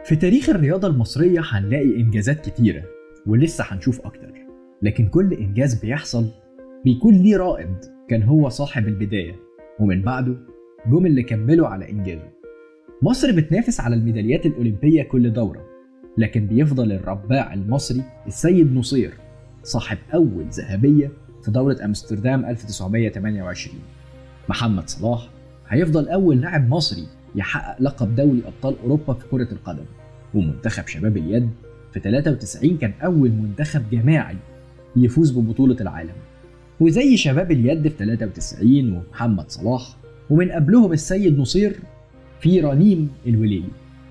في تاريخ الرياضة المصرية هنلاقي إنجازات كتيرة ولسه هنشوف أكتر لكن كل إنجاز بيحصل بيكون ليه رائد كان هو صاحب البداية ومن بعده جم اللي كملوا على إنجازه مصر بتنافس على الميداليات الأولمبية كل دورة لكن بيفضل الرباع المصري السيد نصير صاحب أول ذهبية في دورة أمستردام 1928 محمد صلاح هيفضل أول لاعب مصري يحقق لقب دوري أبطال أوروبا في كرة القدم ومنتخب شباب اليد في 93 كان أول منتخب جماعي يفوز ببطولة العالم وزي شباب اليد في 93 ومحمد صلاح ومن قبلهم السيد نصير في رنيم الوليلي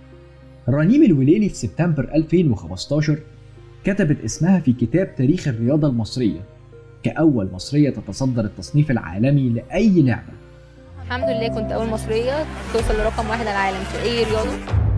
رنيم الوليلي في سبتمبر 2015 كتبت اسمها في كتاب تاريخ الرياضة المصرية كأول مصرية تتصدر التصنيف العالمي لأي لعبة الحمد لله كنت اول مصريه توصل لرقم واحد على العالم في اي رياضه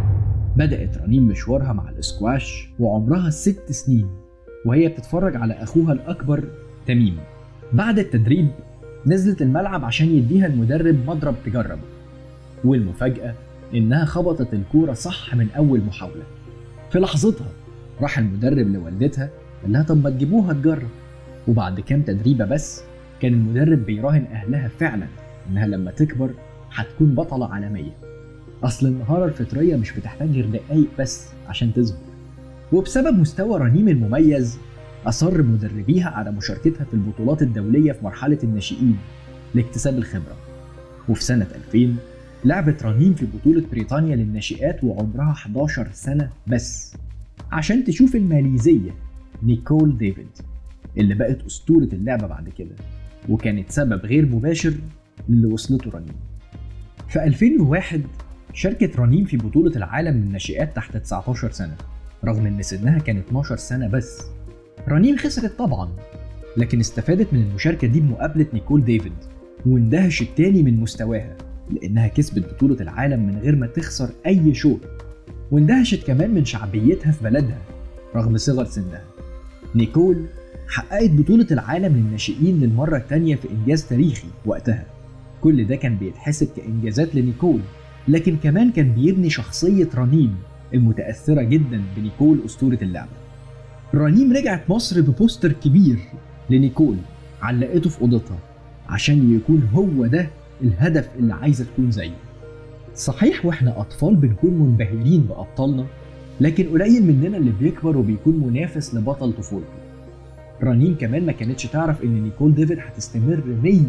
بدأت رنيم مشوارها مع الاسكواش وعمرها ست سنين وهي بتتفرج على أخوها الأكبر تميم بعد التدريب نزلت الملعب عشان يديها المدرب مضرب تجرب والمفاجأة إنها خبطت الكورة صح من أول محاولة في لحظتها راح المدرب لوالدتها قال لها طب ما تجيبوها تجرب وبعد كام تدريبة بس كان المدرب بيراهن أهلها فعلا إنها لما تكبر هتكون بطلة عالمية أصل المهارة الفطرية مش بتحتاج غير دقايق بس عشان تظهر وبسبب مستوى رنيم المميز أصر مدربيها على مشاركتها في البطولات الدولية في مرحلة الناشئين لاكتساب الخبرة وفي سنة 2000 لعبت رنيم في بطولة بريطانيا للناشئات وعمرها 11 سنة بس عشان تشوف الماليزية نيكول ديفيد اللي بقت أسطورة اللعبة بعد كده وكانت سبب غير مباشر للي وصلته رنيم في 2001 شاركت رنيم في بطولة العالم للناشئات تحت 19 سنة رغم إن سنها كان 12 سنة بس رنيم خسرت طبعا لكن استفادت من المشاركة دي بمقابلة نيكول ديفيد واندهش التاني من مستواها لأنها كسبت بطولة العالم من غير ما تخسر أي شوط واندهشت كمان من شعبيتها في بلدها رغم صغر سنها نيكول حققت بطولة العالم للناشئين للمرة التانية في إنجاز تاريخي وقتها كل ده كان بيتحسب كإنجازات لنيكول لكن كمان كان بيبني شخصية رنيم المتأثرة جدا بنيكول أسطورة اللعبة رنيم رجعت مصر ببوستر كبير لنيكول علقته في أوضتها عشان يكون هو ده الهدف اللي عايزة تكون زيه صحيح واحنا أطفال بنكون منبهرين بأبطالنا لكن قليل مننا اللي بيكبر وبيكون منافس لبطل طفولته رنيم كمان ما كانتش تعرف ان نيكول ديفيد هتستمر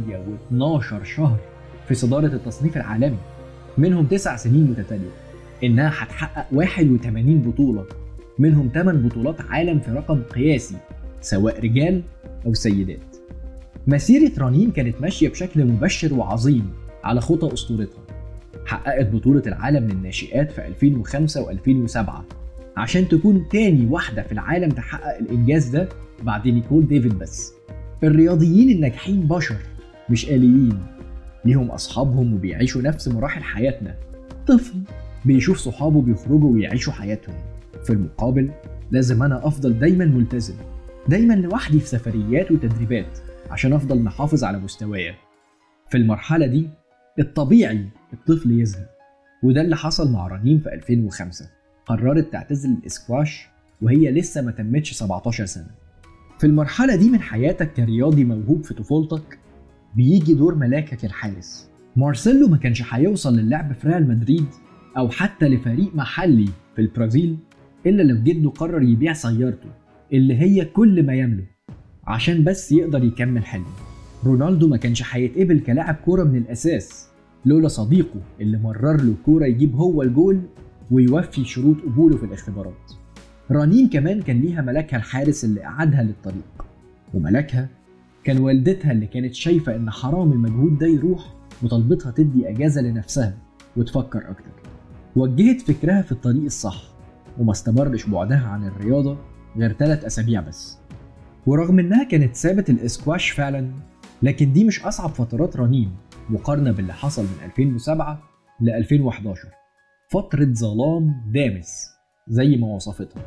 112 شهر في صدارة التصنيف العالمي منهم تسع سنين متتالية انها هتحقق 81 بطولة منهم 8 بطولات عالم في رقم قياسي سواء رجال او سيدات مسيرة رنيم كانت ماشية بشكل مبشر وعظيم على خطى اسطورتها حققت بطولة العالم للناشئات في 2005 و2007 عشان تكون تاني واحدة في العالم تحقق الإنجاز ده بعد نيكول ديفيد بس الرياضيين الناجحين بشر مش آليين ليهم أصحابهم وبيعيشوا نفس مراحل حياتنا طفل بيشوف صحابه بيخرجوا ويعيشوا حياتهم في المقابل لازم أنا أفضل دايما ملتزم دايما لوحدي في سفريات وتدريبات عشان أفضل محافظ على مستوايا في المرحلة دي الطبيعي الطفل يزهق وده اللي حصل مع رنيم في 2005 قررت تعتزل الاسكواش وهي لسه ما تمتش 17 سنة في المرحلة دي من حياتك كرياضي موهوب في طفولتك بيجي دور ملاكك الحارس مارسيلو ما كانش هيوصل للعب في ريال مدريد أو حتى لفريق محلي في البرازيل إلا لو جده قرر يبيع سيارته اللي هي كل ما يملك عشان بس يقدر يكمل حلمه رونالدو ما كانش هيتقبل كلاعب كورة من الأساس لولا صديقه اللي مرر له كورة يجيب هو الجول ويوفي شروط قبوله في الاختبارات رنين كمان كان ليها ملكها الحارس اللي قعدها للطريق وملكها كان والدتها اللي كانت شايفة إن حرام المجهود ده يروح وطلبتها تدي أجازة لنفسها وتفكر أكتر وجهت فكرها في الطريق الصح وما استمرش بعدها عن الرياضة غير ثلاث أسابيع بس ورغم إنها كانت سابت الإسكواش فعلا لكن دي مش أصعب فترات رنين مقارنة باللي حصل من 2007 ل 2011 فترة ظلام دامس زي ما وصفتها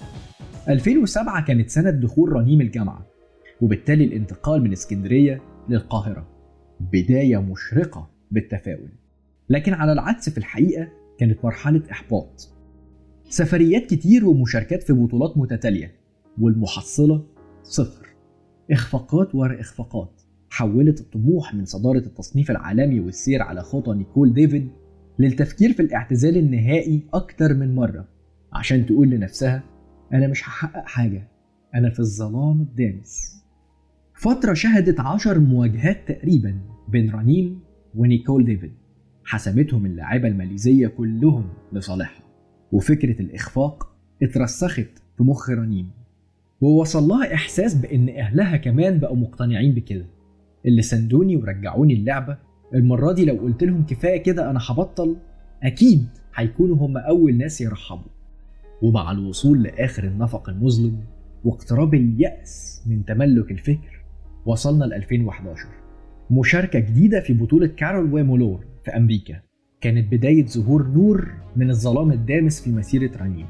2007 كانت سنة دخول رنيم الجامعة وبالتالي الانتقال من اسكندرية للقاهرة بداية مشرقة بالتفاؤل لكن على العكس في الحقيقة كانت مرحلة إحباط سفريات كتير ومشاركات في بطولات متتالية والمحصلة صفر إخفاقات ورا إخفاقات حولت الطموح من صدارة التصنيف العالمي والسير على خطى نيكول ديفيد للتفكير في الاعتزال النهائي أكتر من مرة عشان تقول لنفسها أنا مش هحقق حاجة أنا في الظلام الدامس فترة شهدت عشر مواجهات تقريبا بين رنيم ونيكول ديفيد حسمتهم اللاعبة الماليزية كلهم لصالحها وفكرة الإخفاق اترسخت في مخ رنيم ووصل لها إحساس بإن أهلها كمان بقوا مقتنعين بكده اللي سندوني ورجعوني اللعبة المرة دي لو قلت لهم كفاية كده أنا هبطل أكيد هيكونوا هم أول ناس يرحبوا ومع الوصول لآخر النفق المظلم واقتراب اليأس من تملك الفكر وصلنا ل 2011 مشاركة جديدة في بطولة كارول ويمولور في أمريكا كانت بداية ظهور نور من الظلام الدامس في مسيرة رنيم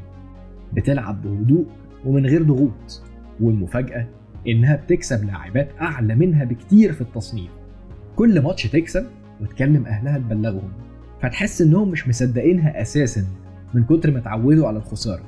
بتلعب بهدوء ومن غير ضغوط والمفاجأة إنها بتكسب لاعبات أعلى منها بكتير في التصنيف كل ماتش تكسب وتكلم أهلها تبلغهم فتحس إنهم مش مصدقينها أساسا من كتر ما اتعودوا على الخسارة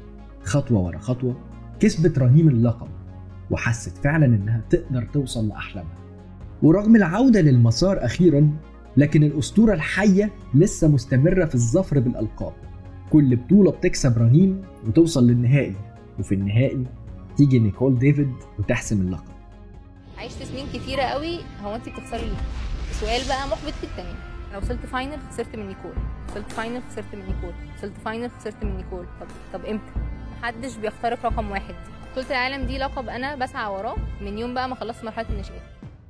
خطوة ورا خطوة كسبت رنيم اللقب وحست فعلا إنها تقدر توصل لأحلامها ورغم العودة للمسار أخيرا لكن الأسطورة الحية لسه مستمرة في الظفر بالألقاب كل بطولة بتكسب رنيم وتوصل للنهائي وفي النهائي تيجي نيكول ديفيد وتحسم اللقب عشت سنين كتيره قوي هو انت بتخسري ليه سؤال بقى محبط جدا يعني انا وصلت فاينل خسرت من نيكول وصلت فاينل خسرت من نيكول وصلت فاينل خسرت من نيكول طب طب امتى محدش بيخترق رقم واحد بطولة العالم دي لقب انا بسعى وراه من يوم بقى ما خلصت مرحله الناشئين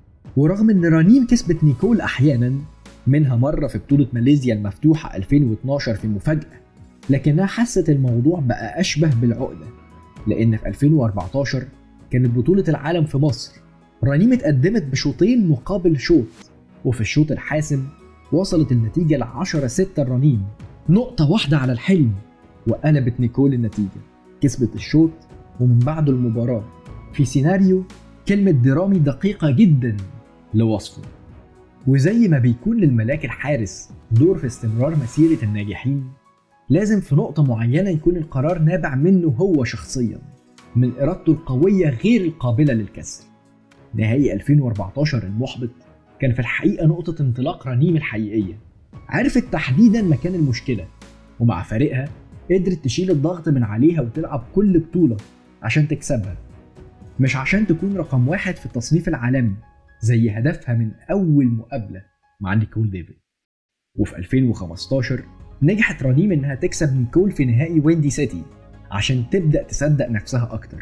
ورغم ان رنيم كسبت نيكول احيانا منها مرة في بطولة ماليزيا المفتوحة 2012 في مفاجأة لكنها حست الموضوع بقى أشبه بالعقدة لأن في 2014 كانت بطولة العالم في مصر رنيم اتقدمت بشوطين مقابل شوط وفي الشوط الحاسم وصلت النتيجة ل 10 6 الرنيم نقطة واحدة على الحلم وقلبت نيكول النتيجة كسبت الشوط ومن بعده المباراة في سيناريو كلمة درامي دقيقة جدا لوصفه وزي ما بيكون للملاك الحارس دور في استمرار مسيرة الناجحين لازم في نقطة معينة يكون القرار نابع منه هو شخصيا من إرادته القوية غير القابلة للكسر نهائي 2014 المحبط كان في الحقيقة نقطة انطلاق رنيم الحقيقية عرفت تحديدا مكان المشكلة ومع فريقها قدرت تشيل الضغط من عليها وتلعب كل بطولة عشان تكسبها مش عشان تكون رقم واحد في التصنيف العالمي زي هدفها من أول مقابلة مع نيكول ديفيد وفي 2015 نجحت رنيم إنها تكسب نيكول في نهائي ويندي سيتي عشان تبدأ تصدق نفسها أكتر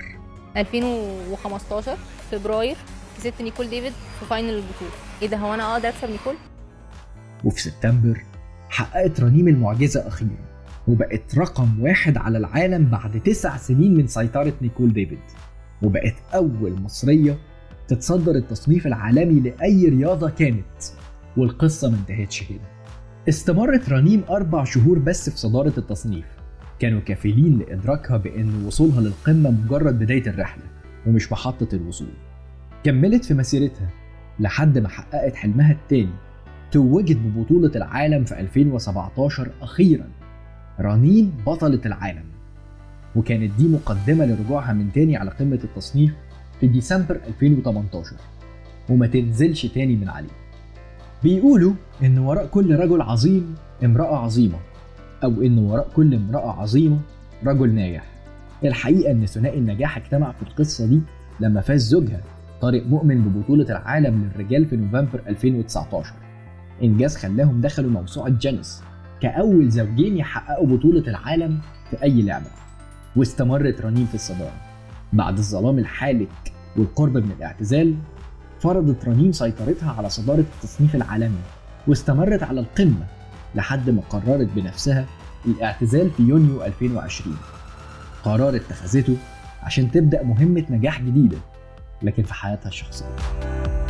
2015 فبراير كسبت نيكول ديفيد في فاينل البطوله ايه ده هو انا اقدر اكسب نيكول وفي سبتمبر حققت رنيم المعجزة أخيرا وبقت رقم واحد على العالم بعد تسع سنين من سيطرة نيكول ديفيد وبقت أول مصرية تتصدر التصنيف العالمي لأي رياضة كانت والقصة ما انتهتش كده استمرت رنيم أربع شهور بس في صدارة التصنيف كانوا كفيلين لإدراكها بأن وصولها للقمة مجرد بداية الرحلة ومش محطة الوصول كملت في مسيرتها لحد ما حققت حلمها التاني توجت ببطولة العالم في 2017 أخيرا رنيم بطلة العالم وكانت دي مقدمة لرجوعها من تاني على قمة التصنيف في ديسمبر 2018 وما تنزلش تاني من عليه بيقولوا إن وراء كل رجل عظيم امرأة عظيمة أو إن وراء كل امرأة عظيمة رجل ناجح الحقيقة إن ثنائي النجاح اجتمع في القصة دي لما فاز زوجها طارق مؤمن ببطولة العالم للرجال في نوفمبر 2019 إنجاز خلاهم دخلوا موسوعة جينيس كأول زوجين يحققوا بطولة العالم في أي لعبة واستمرت رنيم في الصدارة بعد الظلام الحالك والقرب من الاعتزال فرضت رنيم سيطرتها على صدارة التصنيف العالمي واستمرت على القمة لحد ما قررت بنفسها الاعتزال في يونيو 2020 قرار اتخذته عشان تبدأ مهمة نجاح جديدة لكن في حياتها الشخصية